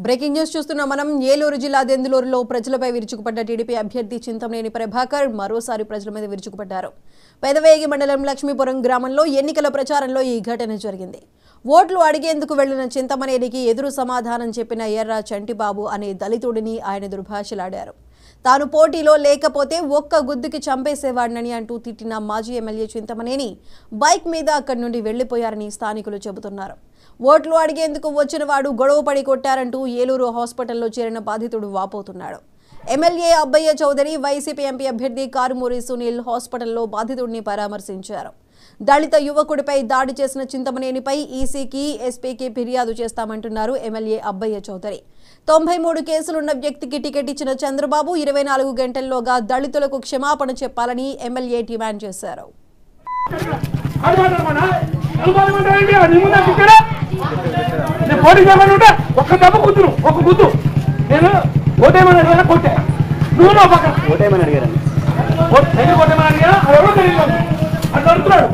Breaking news చూస్తున్న మనం ఏలూరు జిల్లా దెందులూరులో ప్రజలపై విరుచుకుపడ్డ టీడీపీ అభ్యర్థి చింతమనేని ప్రభాకర్ మరోసారి ప్రజల మీద విరుచుకుపడ్డారు పెదవేగి మండలం లక్ష్మీపురం గ్రామంలో ఎన్నికల ప్రచారంలో ఈ ఘటన జరిగింది ఓట్లు అడిగేందుకు వెళ్లిన చింతమనేనికి ఎదురు సమాధానం చెప్పిన ఎర్ర చంటిబాబు అనే దళితుడిని ఆయన దుర్భాషలాడారు తాను పోటీలో లేకపోతే ఒక్క గుద్దుకి చంపేసేవాడినని అంటూ తిట్టిన మాజీ ఎమ్మెల్యే చింతమనేని బైక్ మీద అక్కడి నుండి వెళ్లిపోయారని స్థానికులు చెబుతున్నారు ఓట్లు అడిగేందుకు వచ్చిన వాడు గొడవపడి కొట్టారంటూ ఏలూరు హాస్పిటల్లో చేరిన బాధితుడు వాపోతున్నాడు MLA Abbaiah Chowdary YCP MP అభ్యర్థి కారుమూరి సునీల్ హాస్పిటల్లో బాధితుడిని పరామర్శించారు దళిత యువకుడిపై దాడి చేసిన చింతమనేనిపై ఈసీకి ఎస్పీకి ఫిర్యాదు చేస్తామంటున్నారు ఎమ్మెల్యే అబ్బయ్య చౌదరి తొంభై మూడు కేసులున్న వ్యక్తికి టికెట్ ఇచ్చిన చంద్రబాబు ఇరవై నాలుగు గంటల్లోగా దళితులకు క్షమాపణ చెప్పాలని ఎమ్మెల్యే డిమాండ్ చేశారు అనుమానమా? అనుమానమంటావేంటి? ఆ నీ ముందా ఇక్కడ? నేను పోటీ చేయమని ఉంటే ఒక్క దెబ్బ గుద్దును ఒక గుద్దు నేను ఓటేమని అడిగాను కొట్టే నువ్వు నా పక్కన ఓటేమని అడిగారండి ఓ- నేను ఓటేమని అడిగా అది ఎవరో తెలియదు నాకు. అట్లా అడుగుతున్నాడు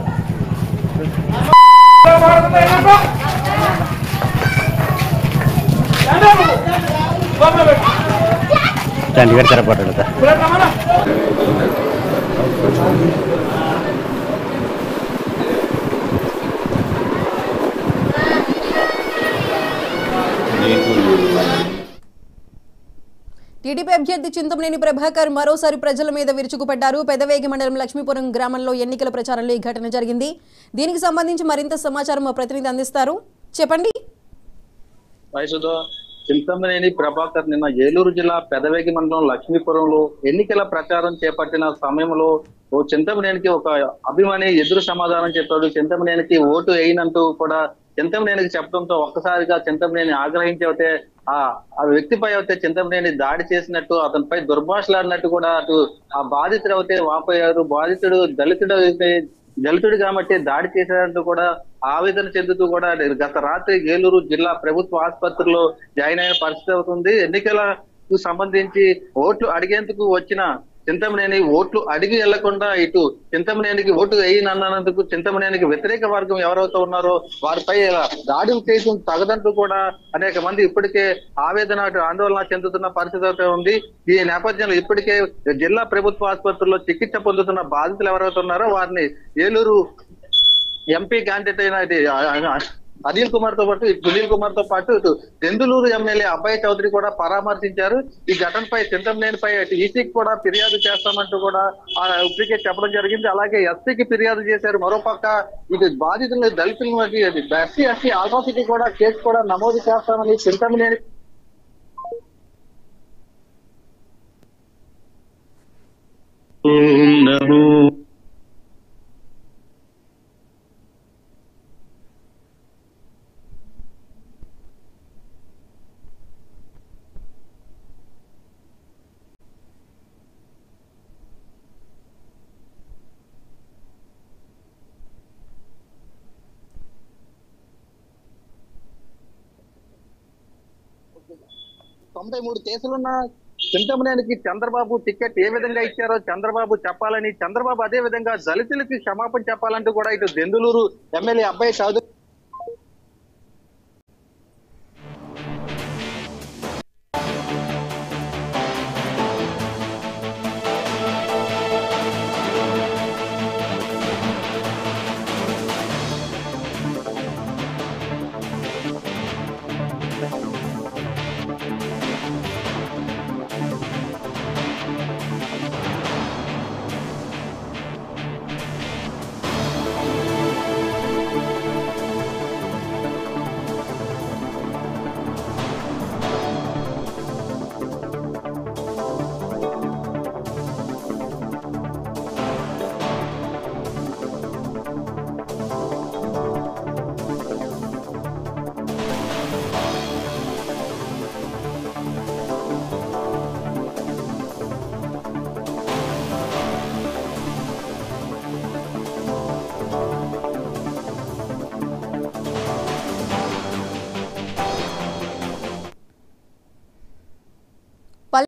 ఏమనుకో? ఏంటో నువ్వు? లోపల పెట్టు. చండీగఢ్ తెరపడ్డాడు సార్ ఇక్కడ రమ్మన్నా. టీడీపీ అభ్యర్థి చింతమనేని ప్రభాకర్ మరోసారి ప్రజల మీద విరుచుకుపడ్డారు పెదవేగి మండలం లక్ష్మీపురం గ్రామంలో ఎన్నికల ప్రచారంలో ఈ ఘటన జరిగింది దీనికి సంబంధించి మరింత సమాచారం మా ప్రతినిధి అందిస్తారు చెప్పండి వయసుతో చింతమనేని ప్రభాకర్ నిన్న ఏలూరు జిల్లా పెదవేగి మండలం లక్ష్మీపురంలో ఎన్నికల ప్రచారం చేపట్టిన సమయంలో ఓ చింతమనేనికి ఒక అభిమాని ఎదురు సమాధానం చెప్పాడు చింతమనేనికి ఓటు వేయనంటూ కూడా చింతమనేనికి చెప్పడంతో ఒక్కసారిగా చింతమనేని ఆగ్రహించి ఆ ఆ వ్యక్తిపై అయితే చింతమనేని దాడి చేసినట్టు అతనిపై దుర్భాషలాడినట్టు కూడా అటు ఆ బాధితుడు అయితే వాపోయారు బాధితుడు దళితుడు అయితే దళితుడు కాబట్టి దాడి చేశారంటూ కూడా ఆవేదన చెందుతూ కూడా గత రాత్రి ఏలూరు జిల్లా ప్రభుత్వ ఆసుపత్రిలో జాయిన్ అయిన పరిస్థితి అవుతుంది ఎన్నికలకు సంబంధించి ఓట్లు అడిగేందుకు వచ్చిన చింతమనేని ఓట్లు అడిగి వెళ్లకుండా ఇటు చింతమనేనికి ఓటు వేయనన్నందుకు చింతమనేనికి వ్యతిరేక వర్గం ఎవరైతే ఉన్నారో వారిపై ఇలా దాడులు చేయడం తగదంటూ కూడా అనేక మంది ఇప్పటికే ఆవేదన అటు ఆందోళన చెందుతున్న పరిస్థితి అయితే ఉంది ఈ నేపథ్యంలో ఇప్పటికే జిల్లా ప్రభుత్వ ఆసుపత్రిలో చికిత్స పొందుతున్న బాధితులు ఎవరైతే ఉన్నారో వారిని ఏలూరు ఎంపీ క్యాండిడేట్ అయిన ఇది ఆ, ఆ, అనిల్ కుమార్ తో పాటు ఇటు సునీల్ కుమార్ తో పాటు ఇటు దెందులూరు ఎమ్మెల్యే అబ్బాయి చౌదరి కూడా పరామర్శించారు ఈ ఘటనపై చింతమనేనిపై ఇటు ఈసీకి కూడా ఫిర్యాదు చేస్తామంటూ కూడా ఆ ఇప్పటికే చెప్పడం జరిగింది అలాగే ఎస్సీకి ఫిర్యాదు చేశారు మరోపక్క ఇటు బాధితులు దళితులు ఎస్సీ ఎస్సీ ఆల్ఫాసిటీ కూడా కేసు కూడా నమోదు చేస్తామని చింతమనేని ఓం నమో తొంభై మూడు కేసులున్న చింతమనేనికి చంద్రబాబు టికెట్ ఏ విధంగా ఇచ్చారో చంద్రబాబు చెప్పాలని చంద్రబాబు అదే విధంగా దళితులకి క్షమాపణ చెప్పాలంటూ కూడా ఇటు దెందులూరు ఎమ్మెల్యే అబ్బాయి చౌదరి